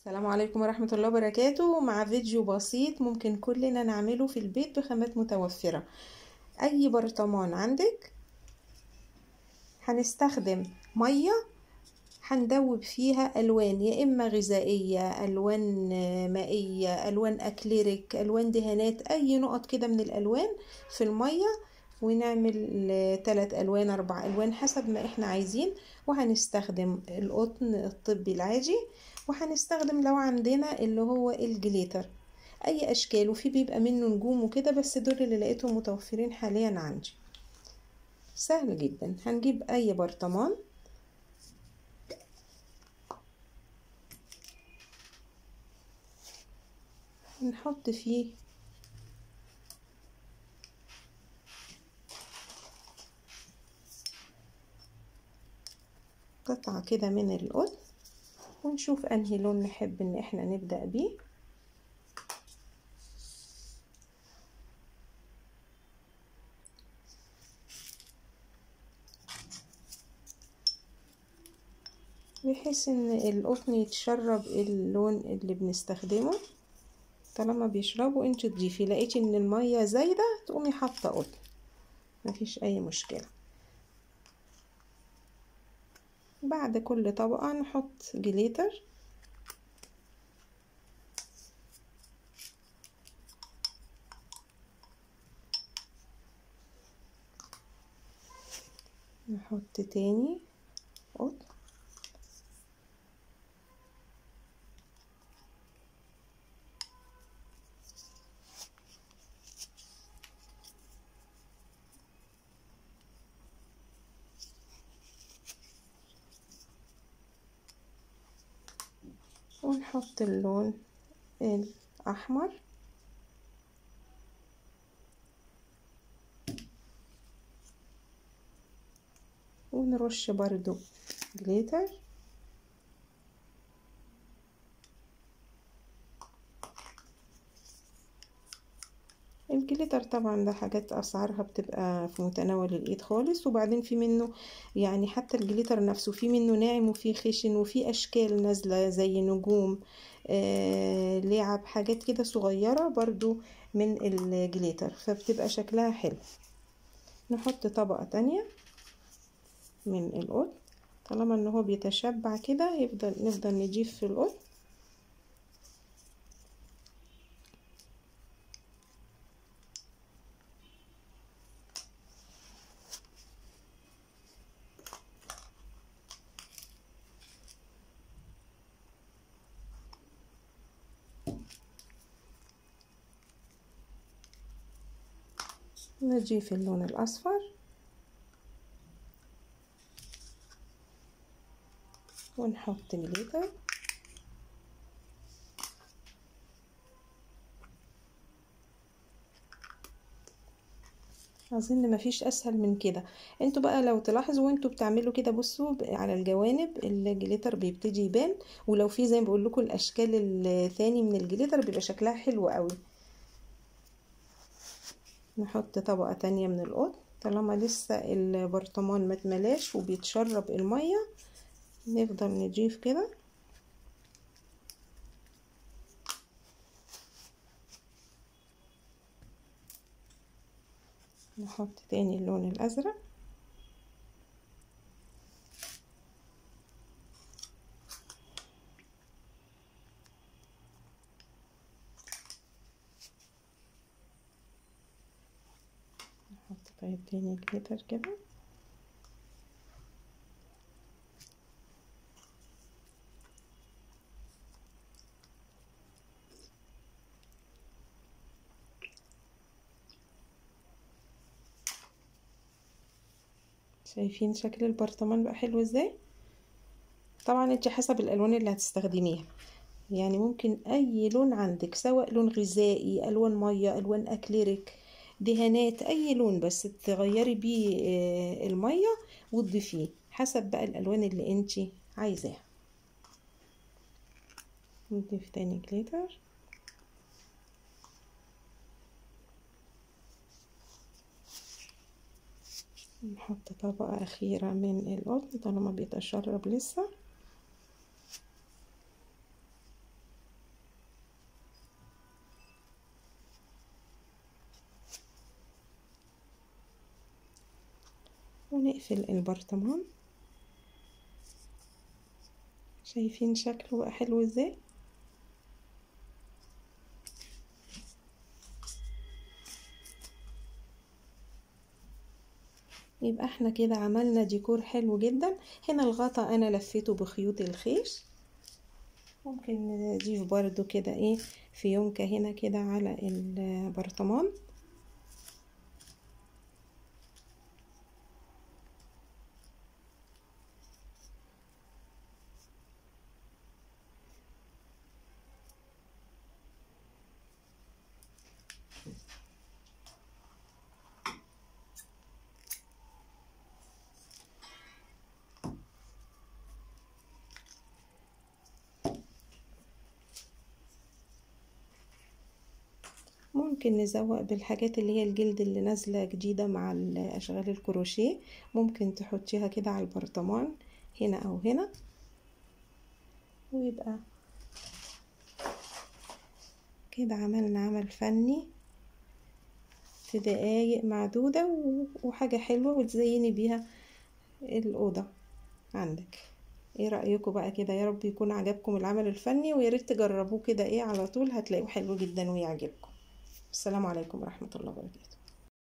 السلام عليكم ورحمة الله وبركاته مع فيديو بسيط ممكن كلنا نعمله في البيت بخامات متوفرة أي برطمان عندك هنستخدم مية هندوب فيها ألوان يا إما غذائية ألوان مائية ألوان أكليريك ألوان دهانات أي نقط كده من الألوان في المية ونعمل تلات ألوان أربع ألوان حسب ما إحنا عايزين وهنستخدم القطن الطبي العادي وهنستخدم لو عندنا اللي هو الجليتر اي اشكال وفي بيبقى منه نجوم وكده بس دول اللي لقيتهم متوفرين حاليا عندي سهل جدا هنجيب اي برطمان نحط فيه قطعة كده من القطن ونشوف انهي لون نحب ان احنا نبدأ بيه بحيث ان القطن يتشرب اللون اللي بنستخدمه طالما بيشربه انت تضيفي لقيتي ان المية زايدة تقومي حاطة قطن مفيش اي مشكلة بعد كل طبقة نحط جليتر نحط تاني قطن ونحط اللون الأحمر ونرش برضو جليتر الجليتر طبعا ده حاجات اسعارها بتبقى في متناول الايد خالص وبعدين في منه يعني حتى الجليتر نفسه في منه ناعم وفي خشن وفي اشكال نازله زي نجوم آه لعب حاجات كده صغيره برضو من الجليتر فبتبقى شكلها حلو نحط طبقه تانية من القطن طالما ان هو بيتشبع كده يفضل نفضل نضيف في القطن نضيف اللون الأصفر ونحط جليتر اظن مفيش اسهل من كده انتوا بقى لو تلاحظوا وانتوا بتعملوا كده بصوا على الجوانب الجليتر بيبتدي يبان ولو في زي ما بقول لكم الاشكال الثاني من الجليتر بيبقى شكلها حلو قوي نحط طبقة تانية من القطن طالما لسه البرطمان متملاش وبيتشرب المية نفضل نضيف كده نحط تاني اللون الأزرق نحط طيب تاني جليتر كده شايفين شكل البرطمان بقى حلو ازاي طبعا انت حسب الالوان اللي هتستخدميها يعني ممكن اي لون عندك سواء لون غذائي الوان ميه الوان اكليريك دهانات اي لون بس تغيري بيه الميه وتضيفيه حسب بقى الالوان اللي انت عايزاها نضيف تاني جليتر نحط طبقة أخيرة من القطن طالما بيتشرب لسه ونقفل البرطمان شايفين شكله بقى حلو ازاي يبقى احنا كده عملنا ديكور حلو جدا هنا الغطا انا لفيته بخيوط الخيش ممكن نضيف برضو كده ايه فيونكة هنا كده على البرطمان ممكن نزوق بالحاجات اللي هي الجلد اللي نازلة جديدة مع أشغال الكروشيه ممكن تحطيها كده على البرطمان هنا أو هنا ويبقى كده عملنا عمل فني في دقايق معدودة وحاجة حلوة وتزيني بيها الأوضة عندك ايه رأيكم بقى كده يا رب يكون عجبكم العمل الفني ويا ريت تجربوه كده ايه على طول هتلاقوه حلو جدا ويعجبكم السلام عليكم ورحمة الله وبركاته